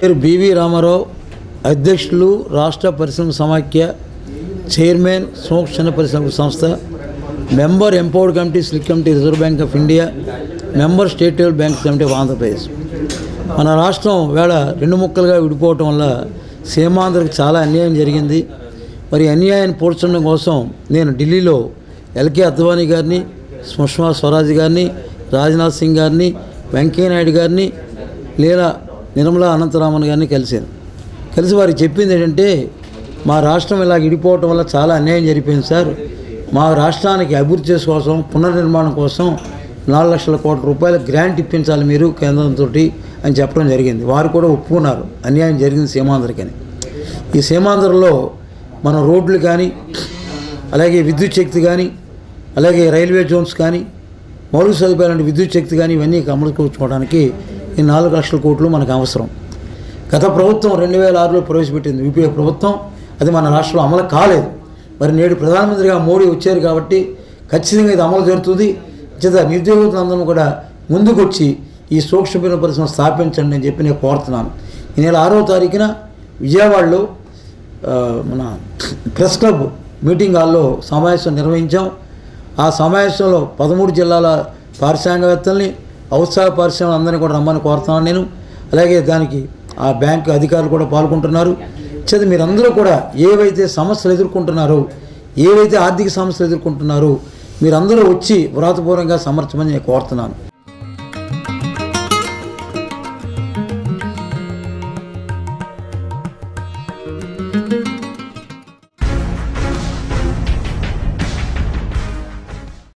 పేరు బివి రామారావు అధ్యక్షులు రాష్ట్ర పరిశ్రమ సమాఖ్య చైర్మన్ సూక్ష్మ పరిశ్రమ సంస్థ మెంబర్ ఎంపవర్డ్ కమిటీ స్లిక్ committee reserve bank of India member state level bank committee of Andhra Pradesh మన రాష్ట్రం వేళ రెండు ముక్కలుగా విడిపోవటం వల్ల సీమాంధ్రకు చాలా అన్యాయం జరిగింది మరి అన్యాయాన్ని పోల్చడం కోసం నేను ఢిల్లీలో ఎల్కే అద్వానీ గారిని సుష్మా స్వరాజ్ గారిని రాజ్నాథ్ సింగ్ గారిని వెంకయ్యనాయుడు గారిని లేదా నిర్మలా అనంతరామన్ గారిని కలిశాను కలిసి వారికి చెప్పింది ఏంటంటే మా రాష్ట్రం ఇలా ఇడిపోవటం వల్ల చాలా అన్యాయం జరిపోయింది సార్ మా రాష్ట్రానికి అభివృద్ధి చేసే కోసం పునర్నిర్మాణం కోసం నాలుగు లక్షల కోట్ల రూపాయల గ్రాంట్ ఇప్పించాలి మీరు కేంద్రంతో అని చెప్పడం జరిగింది వారు కూడా ఒప్పుకున్నారు అన్యాయం జరిగింది సీమాంధ్రకని ఈ సీమాంధ్రలో మన రోడ్లు కానీ అలాగే విద్యుత్ శక్తి కానీ అలాగే రైల్వే జోన్స్ కానీ మౌలిక సదుపాయాలంటే విద్యుత్ శక్తి కానీ ఇవన్నీ అమలుకోవడానికి ఈ నాలుగు లక్షల కోట్లు మనకు అవసరం గత ప్రభుత్వం రెండు వేల ఆరులో ప్రవేశపెట్టింది యూపీఏ ప్రభుత్వం అది మన రాష్ట్రంలో అమలు కాలేదు మరి నేడు ప్రధానమంత్రిగా మోడీ వచ్చారు కాబట్టి ఖచ్చితంగా ఇది అమలు జరుగుతుంది చేత నిరుద్యోగులందరూ కూడా ముందుకొచ్చి ఈ సూక్ష్మ పరిశ్రమ స్థాపించండి అని చెప్పి నేను కోరుతున్నాను ఈ నెల ఆరో తారీఖున విజయవాడలో ఆ, మన ప్రెస్ క్లబ్ మీటింగ్ హాల్లో సమావేశం నిర్వహించాం ఆ సమావేశంలో పదమూడు జిల్లాల పారిశ్రామికవేత్తల్ని ఔత్సాహ పారిశ్రామిక అందరినీ కూడా రమ్మని కోరుతున్నాను నేను అలాగే దానికి ఆ బ్యాంకు అధికారులు కూడా పాల్గొంటున్నారు చేత మీరందరూ కూడా ఏవైతే సమస్యలు ఎదుర్కొంటున్నారో ఏవైతే ఆర్థిక సమస్యలు ఎదుర్కొంటున్నారో మీరందరూ వచ్చి వ్రాతపూర్వకంగా సమర్చమని నేను కోరుతున్నాను